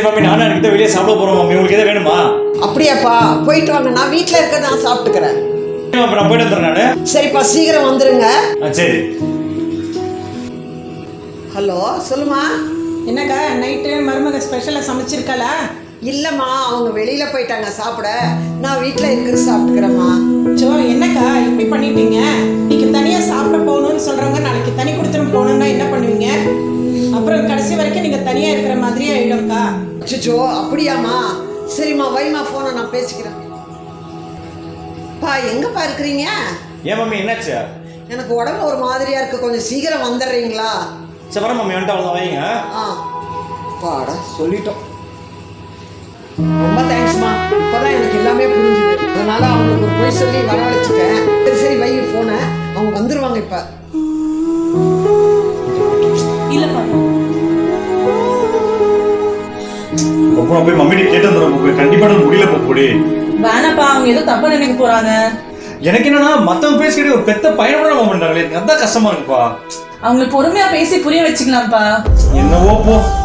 சரி மம்மி நானும் எனக்கு வெளியே சாப்பிட போறோம் மம்மி உங்களுக்கு எதாவது வேணுமா அப்படியாப்பா போயிட்டு வாங்க நான் வீட்டில் இருக்கிறத நான் சாப்பிட்டுக்கிறேன் சரி, மம்மி, நான் போயிட்டு வந்துடுறேன் நானு சரிப்பா சீக்கிரம் வந்துருங்க ஆ சரி ஹலோ சொல்லுமா என்னக்கா நைட்டு மருமக ஸ்பெஷலாக சமைச்சிருக்காளா இல்லைம்மா அவங்க வெளியில் போயிட்டாங்க சாப்பிட நான் வீட்டில் இருக்கிறது சாப்பிட்டுக்கிறேம்மா சோ என்னக்கா இப்படி பண்ணிட்டீங்க இன்னைக்கு தனியாக சாப்பிட போகணும்னு சொல்கிறவங்க நாளைக்கு தனி கொடுத்துட்டு போகணுன்னா என்ன பண்ணுவீங்க அப்புறம் கடைசி வரைக்கும் நீங்கள் தனியாக இருக்கிற மாதிரியே ஆயிடும்க்கா அச்சோ அப்படியாம்மா சரிம்மா வைமா ஃபோனை நான் பேசிக்கிறேன் பா எங்கப்பா இருக்கிறீங்க ஏன் மம்மி என்னாச்சு எனக்கு உடம்பு ஒரு மாதிரியா இருக்கு கொஞ்சம் சீக்கிரம் வந்துடுறீங்களா சரி வர மம்மி வந்துட்டு அவ்வளோ வைங்க ஆ பாடா சொல்லிட்டோம் ரொம்ப தேங்க்ஸ்மா இப்போதான் எனக்கு எல்லாமே புரிஞ்சுது அதனால அவங்களுக்கு ஒரு பொய் சொல்லி வரவழைச்சிட்டேன் சரி சரி வை ஃபோனை அவங்க வந்துருவாங்க இப்போ இல்லப்பா அப்புறம் போய் மம்மி கேட்டு வந்துடுறோம் போய் கண்டிப்பா நான் முடியல போடி வேணாப்பா அவங்க ஏதோ தப்பா நினைக்க போறாங்க எனக்கு என்னன்னா மத்தவங்க பேசிக்கிட்டு ஒரு பெத்த பையனை கூட நம்ம பண்றாங்களே எனக்கு அதான் கஷ்டமா இருக்குப்பா அவங்களை பொறுமையா பேசி புரிய வச்சுக்கலாம்ப்பா என்னவோ போ